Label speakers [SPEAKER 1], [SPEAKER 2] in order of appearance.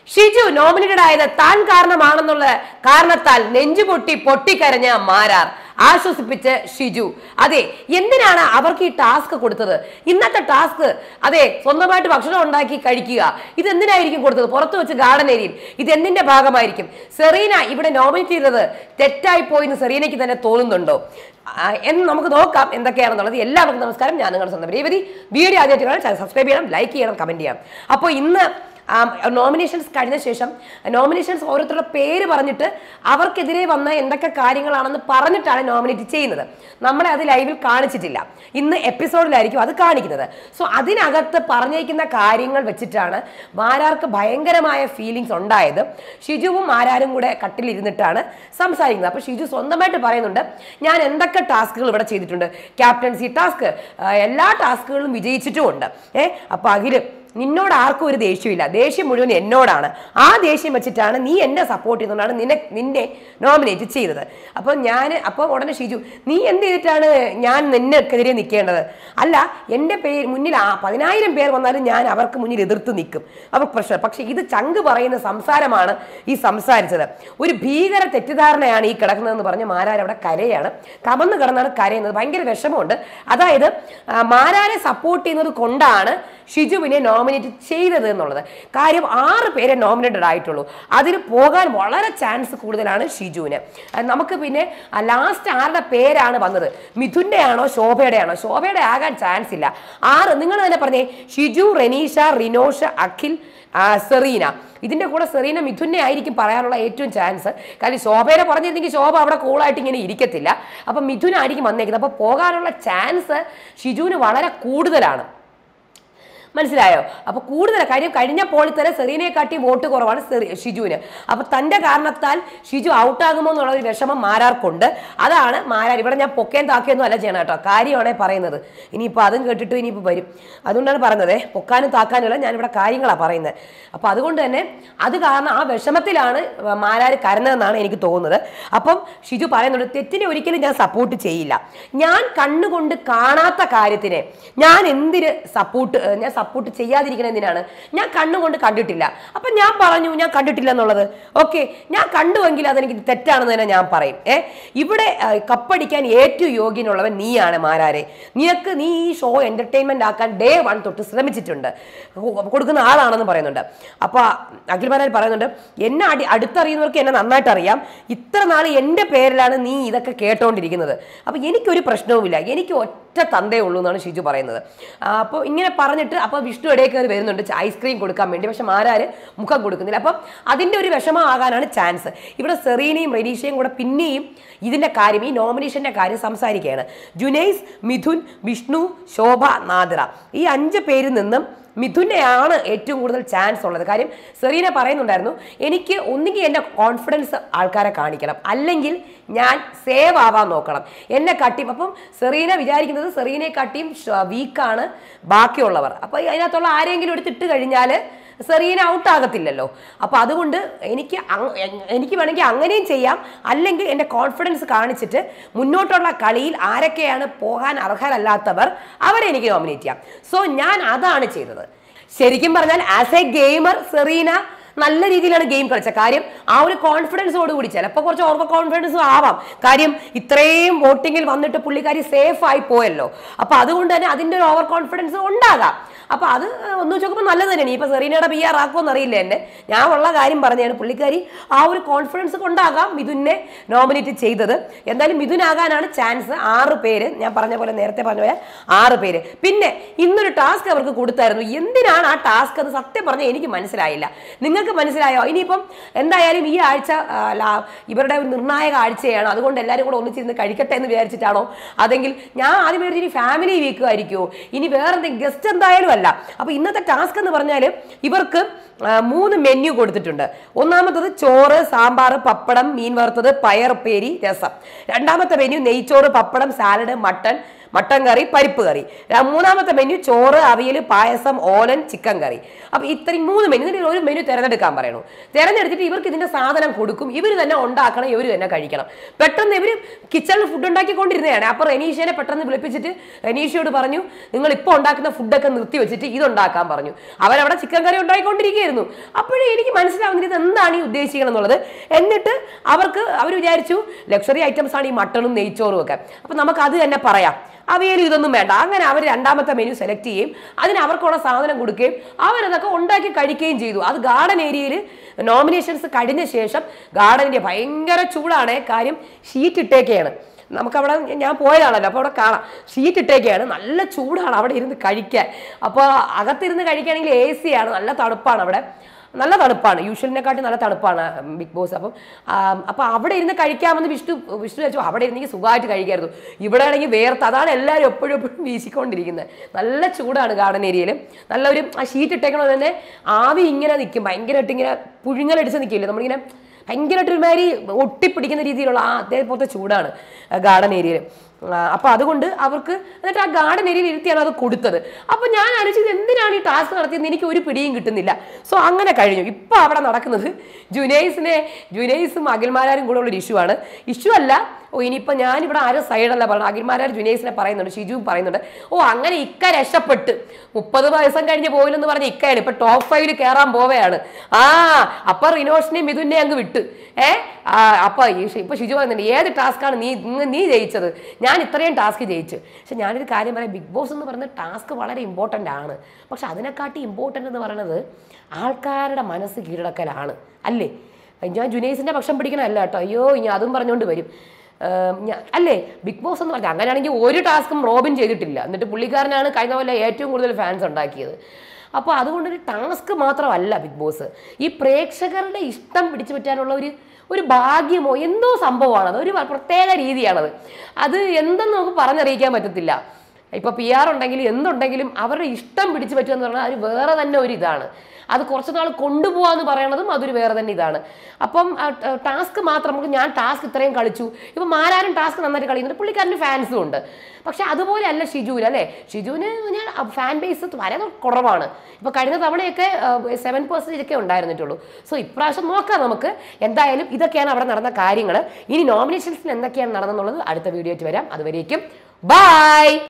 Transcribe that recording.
[SPEAKER 1] Shiju nominated ആയത് താൻ കാരണമാണെന്നുള്ള കാരണത്താൽ നെഞ്ചുപൊട്ടി പൊട്ടിക്കരഞ്ഞ മാരാർ ആശ്വസിപ്പിച്ച് ഷിജു അതെ എന്തിനാണ് അവർക്ക് ഈ ടാസ്ക് കൊടുത്തത് ഇന്നത്തെ ടാസ്ക് അതെ സ്വന്തമായിട്ട് ഭക്ഷണം ഉണ്ടാക്കി കഴിക്കുക ഇത് എന്തിനായിരിക്കും കൊടുത്തത് പുറത്തു വെച്ച് ഗാർഡൻ ഏരിയയിൽ ഇത് എന്തിന്റെ ഭാഗമായിരിക്കും സെറീന ഇവിടെ നോമിനേറ്റ് ചെയ്തത് തെറ്റായി പോയി എന്ന് സെറീനയ്ക്ക് തന്നെ തോന്നുന്നുണ്ടോ ആ, എന്ന് നമുക്ക് നോക്കാം എന്തൊക്കെയാണെന്നുള്ളത് എല്ലാവർക്കും നമസ്കാരം ഞാൻ നിങ്ങളുടെ സ്വന്തം രേവതി വീഡിയോ ആദ്യമായിട്ട് കാണാൻ ചാനൽ സബ്സ്ക്രൈബ് ചെയ്യണം ലൈക്ക് ചെയ്യണം കമന്റ് ചെയ്യണം അപ്പോൾ ഇന്ന് നോമിനേഷൻസ് കഴിഞ്ഞ ശേഷം നോമിനേഷൻസ് ഓരോരുത്തരുടെ പേര് പറഞ്ഞിട്ട് അവർക്കെതിരെ വന്ന എന്തൊക്കെ കാര്യങ്ങളാണെന്ന് പറഞ്ഞിട്ടാണ് നോമിനേറ്റ് ചെയ്യുന്നത് നമ്മളെ അത് ലൈവിൽ കാണിച്ചിട്ടില്ല ഇന്ന് എപ്പിസോഡിലായിരിക്കും അത് കാണിക്കുന്നത് സോ അതിനകത്ത് പറഞ്ഞിരിക്കുന്ന കാര്യങ്ങൾ വെച്ചിട്ടാണ് മാരാർക്ക് ഭയങ്കരമായ ഫീലിങ്സ് ഉണ്ടായത് ഷിജുവും മാരാരും കൂടെ കട്ടിലിരുന്നിട്ടാണ് സംസാരിക്കുന്നത് അപ്പോൾ ഷിജു സ്വന്തമായിട്ട് പറയുന്നുണ്ട് ഞാൻ എന്തൊക്കെ ടാസ്കുകൾ ഇവിടെ ചെയ്തിട്ടുണ്ട് ക്യാപ്റ്റൻസി ടാസ്ക് എല്ലാ ടാസ്കുകളും വിജയിച്ചിട്ടുമുണ്ട് ഏഹ് അപ്പോൾ അഖില് നിന്നോട് ആർക്കും ഒരു ദേഷ്യമില്ല ദേഷ്യം മുഴുവൻ എന്നോടാണ് ആ ദേഷ്യം വെച്ചിട്ടാണ് നീ എന്നെ സപ്പോർട്ട് ചെയ്തുകൊണ്ടാണ് നിന്നെ നിന്നെ നോമിനേറ്റ് ചെയ്തത് അപ്പോൾ ഞാൻ അപ്പോൾ ഉടനെ ഷിജു നീ എന്ത് ചെയ്തിട്ടാണ് ഞാൻ നിന്നെക്കെതിരെ നിൽക്കേണ്ടത് അല്ല എൻ്റെ പേര് മുന്നിൽ ആ പതിനായിരം പേർ വന്നാലും ഞാൻ അവർക്ക് മുന്നിൽ എതിർത്ത് നിൽക്കും അവർക്ക് പ്രശ്നം പക്ഷെ ഇത് ചങ്ക് പറയുന്ന സംസാരമാണ് ഈ സംസാരിച്ചത് ഒരു ഭീകര തെറ്റിദ്ധാരണയാണ് ഈ കിടക്കുന്നതെന്ന് പറഞ്ഞ് മാരാർ അവിടെ കരയാണ് കമന്ന് കിടന്നാണ് കരയുന്നത് ഭയങ്കര വിഷമമുണ്ട് അതായത് ആ, മാരാരെ സപ്പോർട്ട് ചെയ്യുന്നത് കൊണ്ടാണ് ഷിജുവിനെ നോമിനേറ്റ് ചെയ്തത് എന്നുള്ളത് കാര്യം ആറ് പേരെ നോമിനേറ്റഡ് ആയിട്ടുള്ളൂ അതിൽ പോകാൻ വളരെ ചാൻസ് കൂടുതലാണ് ഷിജുവിന് ആ, നമുക്ക് പിന്നെ ലാസ്റ്റ് ആരുടെ പേരാണ് വന്നത് മിഥുൻ്റെ ആണോ ശോഭയുടെ ആണോ ശോഭയുടെ ആകാൻ ചാൻസ് ഇല്ല ആറ് നിങ്ങൾ തന്നെ പറഞ്ഞേ ഷിജു റെനീഷ റിനോഷ് അഖിൽ ആ, സെറീന ഇതിന്റെ കൂടെ സെറീന മിഥുനെ ആയിരിക്കും പറയാനുള്ള ഏറ്റവും ചാൻസ് കാര്യം ശോഭയുടെ പറഞ്ഞിരുന്നെങ്കിൽ ശോഭ അവിടെ കൂളായിട്ട് ഇങ്ങനെ ഇരിക്കത്തില്ല അപ്പം മിഥുനായിരിക്കും വന്നേക്കുന്നത് അപ്പോൾ പോകാനുള്ള ചാൻസ് ഷിജുവിന് വളരെ കൂടുതലാണ് മനസ്സിലായോ അപ്പൊ കൂടുതൽ കാര്യം കഴിഞ്ഞ പോളിൽ തന്നെ സെറീനയെ കാട്ടി വോട്ട് കുറവാണ് സെറി- ഷിജുവിന് അപ്പൊ തന്റെ കാരണത്താൽ ഷിജു ഔട്ടാകുമോ എന്നുള്ള ഒരു വിഷമം മാരാർക്കുണ്ട് അതാണ് മാരാർ ഇവിടെ ഞാൻ പൊക്കേം താക്കിയൊന്നും അല്ല ചെയ്യണം കേട്ടോ കാര്യമാണേ പറയുന്നത് ഇനിയിപ്പോൾ അതും കേട്ടിട്ട് ഇനിയിപ്പോൾ വരും അതുകൊണ്ടാണ് പറയുന്നത് പൊക്കാനും താക്കാനുമല്ല ഞാനിവിടെ കാര്യങ്ങളാണ് പറയുന്നത് അപ്പൊ അതുകൊണ്ട് തന്നെ അത് കാരണം ആ വിഷമത്തിലാണ് മാരാർ കരഞ്ഞതെന്നാണ് എനിക്ക് തോന്നുന്നത് അപ്പം ഷിജു പറയുന്നുണ്ട് തെറ്റിനെ ഒരിക്കലും ഞാൻ സപ്പോർട്ട് ചെയ്യില്ല ഞാൻ കണ്ണുകൊണ്ട് കാണാത്ത കാര്യത്തിനെ ഞാൻ എന്തിന് സപ്പോർട്ട് ഞാൻ സപ്പോർട്ട് ചെയ്യാതിരിക്കണം എന്തിനാണ് ഞാൻ കണ്ണുകൊണ്ട് കണ്ടിട്ടില്ല അപ്പം ഞാൻ പറഞ്ഞു ഞാൻ കണ്ടിട്ടില്ല എന്നുള്ളത് ഓക്കെ ഞാൻ കണ്ടുവെങ്കിൽ അതെനിക്ക് തെറ്റാണെന്ന് തന്നെ ഞാൻ പറയും ഏ ഇവിടെ ആ, കപ്പടിക്കാൻ ഏറ്റവും യോഗ്യനുള്ളവൻ നീയാണ് മാരാരെ നിനക്ക് നീ ഈ ഷോ എന്റർടൈൻമെന്റ് ആക്കാൻ ഡേ വൺ തൊട്ട് ശ്രമിച്ചിട്ടുണ്ട് കൊ- കൊടുക്കുന്ന ആളാണെന്ന് പറയുന്നുണ്ട് അപ്പൊ അഖിൽ മാരാർ പറയുന്നുണ്ട് എന്നെ അടി അടുത്തറിയുന്നവർക്ക് എന്നെ നന്നായിട്ട് അറിയാം ഇത്ര നാൾ എൻ്റെ പേരിലാണ് നീ ഇതൊക്കെ കേട്ടോണ്ടിരിക്കുന്നത് അപ്പൊ എനിക്കൊരു പ്രശ്നവുമില്ല എനിക്ക് ഒറ്റ തന്തേ ഉള്ളൂ എന്നാണ് ഷിജു പറയുന്നത് അപ്പോൾ ഇങ്ങനെ പറഞ്ഞിട്ട് അപ്പോൾ വിഷ്ണു ഇടയിൽ കയറി വരുന്നുണ്ട് ച- ഐസ്ക്രീം കൊടുക്കാൻ വേണ്ടി പക്ഷെ മാരാര് മുഖം കൊടുക്കുന്നില്ല അപ്പം അതിൻ്റെ ഒരു വിഷമമാകാനാണ് ചാൻസ് ഇവിടെ സെറീനയും റെനീഷയും കൂടെ പിന്നെയും ഇതിൻ്റെ കാര്യം ഈ നോമിനേഷൻ്റെ കാര്യം സംസാരിക്കുകയാണ് ജുനൈസ് മിഥുൻ വിഷ്ണു ശോഭ നാദിറ ഈ അഞ്ച് പേരിൽ നിന്നും മിഥുനെയാണ് ഏറ്റവും കൂടുതൽ ചാൻസ് ഉള്ളത് കാര്യം സെറീന പറയുന്നുണ്ടായിരുന്നു എനിക്ക് ഒന്നുകിൽ എൻ്റെ കോൺഫിഡൻസ് ആൾക്കാരെ കാണിക്കണം അല്ലെങ്കിൽ ഞാൻ സേവ് ആവാൻ നോക്കണം എന്നെ കാട്ടിയും അപ്പം സെറീന വിചാരിക്കുന്നത് സെറീനെ കാട്ടിയും വീക്കാണ് ബാക്കിയുള്ളവർ അപ്പോൾ അതിനകത്തുള്ള ആരെങ്കിലും എടുത്തിട്ട് കഴിഞ്ഞാൽ സെറീന ഔട്ട് ആകത്തില്ലല്ലോ അപ്പോൾ അതുകൊണ്ട് എനിക്ക് അങ്- എ- എനിക്ക് വേണമെങ്കിൽ അങ്ങനെയും ചെയ്യാം അല്ലെങ്കിൽ എൻ്റെ കോൺഫിഡൻസ് കാണിച്ചിട്ട് മുന്നോട്ടുള്ള കളിയിൽ ആരൊക്കെയാണ് പോകാൻ അർഹരല്ലാത്തവർ അവരെ എനിക്ക് നോമിനേറ്റ് ചെയ്യാം സോ ഞാൻ അതാണ് ചെയ്തത് ശരിക്കും പറഞ്ഞാൽ ആസ് എ ഗെയിമർ സെറീന നല്ല രീതിയിലാണ് ഗെയിം കളിച്ചത് കാര്യം ആ ഒരു കോൺഫിഡൻസോട് കൂടി ചിലപ്പോൾ കുറച്ച് ഓവർ കോൺഫിഡൻസും ആവാം കാര്യം ഇത്രയും വോട്ടിങ്ങിൽ വന്നിട്ട് പുള്ളിക്കാരി സേഫ് ആയി പോയല്ലോ അപ്പൊ അതുകൊണ്ട് തന്നെ അതിന്റെ ഒരു ഓവർ കോൺഫിഡൻസ് ഉണ്ടാകാം അപ്പൊ അത് ഒന്ന് വെച്ച് നോക്കുമ്പോൾ നല്ലത് തന്നെയാണ് ഇപ്പൊ സെറീനയുടെ ബി ആർ ആക്കുമെന്ന് അറിയില്ല എന്നെ ഞാൻ ഉള്ള കാര്യം പറഞ്ഞാണ് പുള്ളിക്കാരി ആ ഒരു കോൺഫിഡൻസ് കൊണ്ടാകാം മിഥുനെ നോമിനേറ്റ് ചെയ്തത് എന്തായാലും മിഥുനാകാനാണ് ചാൻസ് ആറ് പേര് ഞാൻ പറഞ്ഞ പോലെ നേരത്തെ പറഞ്ഞ പോലെ ആറ് പേര് പിന്നെ ഇന്നൊരു ടാസ്ക് അവർക്ക് കൊടുത്തായിരുന്നു എന്തിനാണ് ആ ടാസ്ക് എന്ന് സത്യം പറഞ്ഞാൽ എനിക്ക് മനസ്സിലായില്ല നിങ്ങൾക്ക് മനസ്സിലായോ ഇനിയിപ്പം എന്തായാലും ഈ ആഴ്ച ആ, ലാ- ഇവരുടെ ഒരു നിർണായക ആഴ്ചയാണ് അതുകൊണ്ട് എല്ലാവരും കൂടെ ഒന്നിച്ചിരുന്ന് കഴിക്കട്ടെ എന്ന് വിചാരിച്ചിട്ടാണോ അതെങ്കിൽ ഞാൻ ആദ്യം വിചാരിച്ചു ഇനി ഫാമിലി വീക്ക് ആയിരിക്കുമോ ഇനി വേറെ എന്തെങ്കിലും ഗസ്റ്റ് എന്തായാലും അല്ല അപ്പൊ ഇന്നത്തെ ടാസ്ക് എന്ന് പറഞ്ഞാൽ ഇവർക്ക് ആ, മൂന്ന് മെന്യു കൊടുത്തിട്ടുണ്ട് ഒന്നാമത്തത് ചോറ് സാമ്പാർ പപ്പടം മീൻ വറുത്തത് പയർ ഉപ്പേരി രസം രണ്ടാമത്തെ മെനു നെയ്ച്ചോറ് പപ്പടം സാലഡ് മട്ടൺ മട്ടൻ കറി പരിപ്പ് കറി ര- മൂന്നാമത്തെ മെനു ചോറ് അവിയൽ പായസം ഓലൻ ചിക്കൻ കറി അപ്പൊ ഇത്രയും മൂന്ന് മെനു ഇതിൽ ഒരു മെനു തിരഞ്ഞെടുക്കാൻ പറയണു തിരഞ്ഞെടുത്തിട്ട് ഇവർക്ക് ഇതിന്റെ സാധനം കൊടുക്കും ഇവർ തന്നെ ഉണ്ടാക്കണം ഇവർ തന്നെ കഴിക്കണം പെട്ടെന്ന് ഇവർ കിച്ചണിൽ ഫുഡ് ഉണ്ടാക്കിക്കൊണ്ടിരുന്നതാണ് അപ്പൊ റെനീഷനെ പെട്ടെന്ന് വിളിപ്പിച്ചിട്ട് റെനീഷയോട് പറഞ്ഞു നിങ്ങൾ ഇപ്പോൾ ഉണ്ടാക്കുന്ന ഫുഡൊക്കെ നിർത്തി വെച്ചിട്ട് ഇത് ഉണ്ടാക്കാൻ പറഞ്ഞു അവരവിടെ ചിക്കൻ കറി ഉണ്ടായിക്കൊണ്ടിരിക്കുകയായിരുന്നു അപ്പോഴേ എനിക്ക് മനസ്സിലാവുന്നില്ല ഇത് എന്താണ് ഈ ഉദ്ദേശിക്കണം എന്നുള്ളത് എന്നിട്ട് അവർക്ക് അവർ വിചാരിച്ചു ലക്ഷറി ഐറ്റംസ് ആണ് ഈ മട്ടണും നെയ്ച്ചോറും ഒക്കെ അപ്പൊ നമുക്ക് അത് തന്നെ പറയാം അവയിൽ ഇതൊന്നും വേണ്ട അങ്ങനെ അവർ രണ്ടാമത്തെ മെനു സെലക്ട് ചെയ്യും അതിന് അവർക്കുള്ള സാധനം കൊടുക്കുകയും അവരതൊക്കെ ഉണ്ടാക്കി കഴിക്കുകയും ചെയ്തു അത് ഗാർഡൻ ഏരിയയിൽ നോമിനേഷൻസ് കഴിഞ്ഞ ശേഷം ഗാർഡനിന്റെ ഭയങ്കര ചൂടാണ് കാര്യം ഷീറ്റ് ഇട്ടേക്കെയാണ് നമുക്കവിടെ ഞാൻ പോയതാണല്ലോ അപ്പോൾ അവിടെ കാണാം ഷീറ്റ് ഇട്ടേക്കാണ് നല്ല ചൂടാണ് അവിടെ ഇരുന്ന് കഴിക്കാൻ അപ്പോൾ അകത്തിരുന്ന് കഴിക്കുകയാണെങ്കിൽ എ സി ആണ് നല്ല തണുപ്പാണ് അവിടെ നല്ല തണുപ്പാണ് യൂഷ്വലിനെക്കാട്ടി നല്ല തണുപ്പാണ് ബിഗ് ബോസ് അപ്പം അപ്പോൾ അവിടെ ഇരുന്ന് കഴിക്കാമെന്ന് വിഷ്ണു വിഷ്ണു വെച്ചു അവിടെ ഇരുന്നെങ്കിൽ സുഖമായിട്ട് കഴിക്കായിരുന്നു ഇവിടെ ആണെങ്കിൽ വേർത്ത് അതാണ് എല്ലാവരും എപ്പോഴും എപ്പോഴും വീശിക്കൊണ്ടിരിക്കുന്നത് നല്ല ചൂടാണ് ഗാർഡൻ ഏരിയയിൽ നല്ലൊരു ആ ഷീറ്റ് ഇട്ടേക്കണത് തന്നെ ആവി ഇങ്ങനെ നിൽക്കും ഭയങ്കരമായിട്ട് ഇങ്ങനെ പുഴുങ്ങലടിച്ച് നിൽക്കില്ലേ നമ്മളിങ്ങനെ ഭയങ്കരമായിട്ട് ഒരുമാതിരി ഒട്ടിപ്പിടിക്കുന്ന രീതിയിലുള്ള ആ അതേപോലത്തെ ചൂടാണ് ഗാർഡൻ ഏരിയയിൽ അപ്പൊ അതുകൊണ്ട് അവർക്ക് എന്നിട്ട് ആ ഗാർഡൻ ഏരിയയിൽ ഇരുത്തിയാണ് അത് കൊടുത്തത് അപ്പൊ ഞാൻ ആലോചിച്ചത് എന്തിനാണ് ഈ ടാസ്ക് നടത്തിയത് എനിക്ക് ഒരു പിടിയും കിട്ടുന്നില്ല സോ അങ്ങനെ കഴിഞ്ഞു ഇപ്പൊ അവിടെ നടക്കുന്നത് ജുനൈസിനെ ജുനൈസും അഖിൽമാരും കൂടെ ഉള്ള ഒരു ഇഷ്യൂ ആണ് ഇഷ്യൂ അല്ല ഓ ഇനിയിപ്പോ ഞാനിവിടെ ആരും സൈഡല്ല പറഞ്ഞു അഖിൽമാരാർ ജുനൈസിനെ പറയുന്നുണ്ട് ഷിജുവും പറയുന്നുണ്ട് ഓ അങ്ങനെ ഇക്ക രക്ഷപ്പെട്ട് മുപ്പത് വയസ്സം കഴിഞ്ഞ് പോയില്ലെന്ന് പറഞ്ഞ ഇക്കയാണ് ഇപ്പൊ ടോപ്പ് ഫൈവില് കയറാൻ പോവുകയാണ് ആ അപ്പൊ റിനോഷിനെയും മിഥുനെ അങ്ങ് വിട്ട് ഏ ആ, അപ്പൊ ഈ ഷി- ഇപ്പൊ ഷിജു പറയുന്നുണ്ട് ഏത് ടാസ്ക്കാണ് നീ ഇങ്ങ് നീ ജയിച്ചത് ഞാൻ ഇത്രയും ടാസ്ക് ജയിച്ചു പക്ഷെ ഞാനൊരു കാര്യം പറയാം ബിഗ് ബോസ് എന്ന് പറയുന്ന ടാസ്ക് വളരെ ഇമ്പോർട്ടൻ്റ് ആണ് പക്ഷെ അതിനെക്കാട്ടി ഇമ്പോർട്ടൻ്റ് എന്ന് പറയുന്നത് ആൾക്കാരുടെ മനസ്സ് കീഴടക്കലാണ് അല്ലേ ഞാൻ ജുനൈസിന്റെ പക്ഷം പിടിക്കണമല്ല കേട്ടോ അയ്യോ ഇനി അതും പറഞ്ഞുകൊണ്ട് വരും ഏം, ഞാ- അല്ലേ ബിഗ് ബോസ് എന്ന് പറഞ്ഞാൽ അങ്ങനെയാണെങ്കിൽ ഒരു ടാസ്കും റോബിൻ ചെയ്തിട്ടില്ല എന്നിട്ട് പുള്ളിക്കാരനാണ് കഴിഞ്ഞ പോലെ ഏറ്റവും കൂടുതൽ ഫാൻസ് ഉണ്ടാക്കിയത് അപ്പോൾ അതുകൊണ്ടൊരു ടാസ്ക് മാത്രമല്ല ബിഗ് ബോസ് ഈ പ്രേക്ഷകരുടെ ഇഷ്ടം പിടിച്ചു പറ്റാനുള്ള ഒരു ഒരു ഭാഗ്യമോ എന്തോ സംഭവമാണ് അത് ഒരു പ്രത്യേക രീതിയാണത് അത് എന്തെന്ന് നമുക്ക് പറഞ്ഞറിയിക്കാൻ പറ്റത്തില്ല ഇപ്പൊ പി ആർ ഉണ്ടെങ്കിലും എന്തുണ്ടെങ്കിലും അവരുടെ ഇഷ്ടം പിടിച്ചു പറ്റുക എന്ന് പറഞ്ഞാൽ അത് വേറെ തന്നെ ഒരു ഇതാണ് അത് കുറച്ച് നാൾ കൊണ്ടുപോകാന്ന് പറയണതും അതൊരു വേറെ തന്നെ ഇതാണ് അപ്പം ടാസ്ക് മാത്രം നമുക്ക് ഞാൻ ടാസ്ക് ഇത്രയും കളിച്ചു ഇപ്പം മാരാരും ടാസ്ക് നന്നായിട്ട് കളിക്കുന്നുണ്ട് പുള്ളിക്കാരന് ഫാൻസും ഉണ്ട് പക്ഷെ അതുപോലെ അല്ല ഷിജുവിന് അല്ലേ ഷിജുവിന് ഞാൻ ഫാൻ ബേസ് വളരെ കുറവാണ് ഇപ്പൊ കഴിഞ്ഞ തവണയൊക്കെ സെവൻ പെർസെൻറ്റേജ് ഒക്കെ ഉണ്ടായിരുന്നിട്ടുള്ളൂ സോ ഇപ്രാവശ്യം നോക്കാം നമുക്ക് എന്തായാലും ഇതൊക്കെയാണ് അവിടെ നടന്ന കാര്യങ്ങൾ ഇനി നോമിനേഷൻസിൽ എന്തൊക്കെയാണ് നടന്നെന്നുള്ളത് അടുത്ത വീഡിയോ ആയിട്ട് വരാം അതുവരേക്കും ബൈ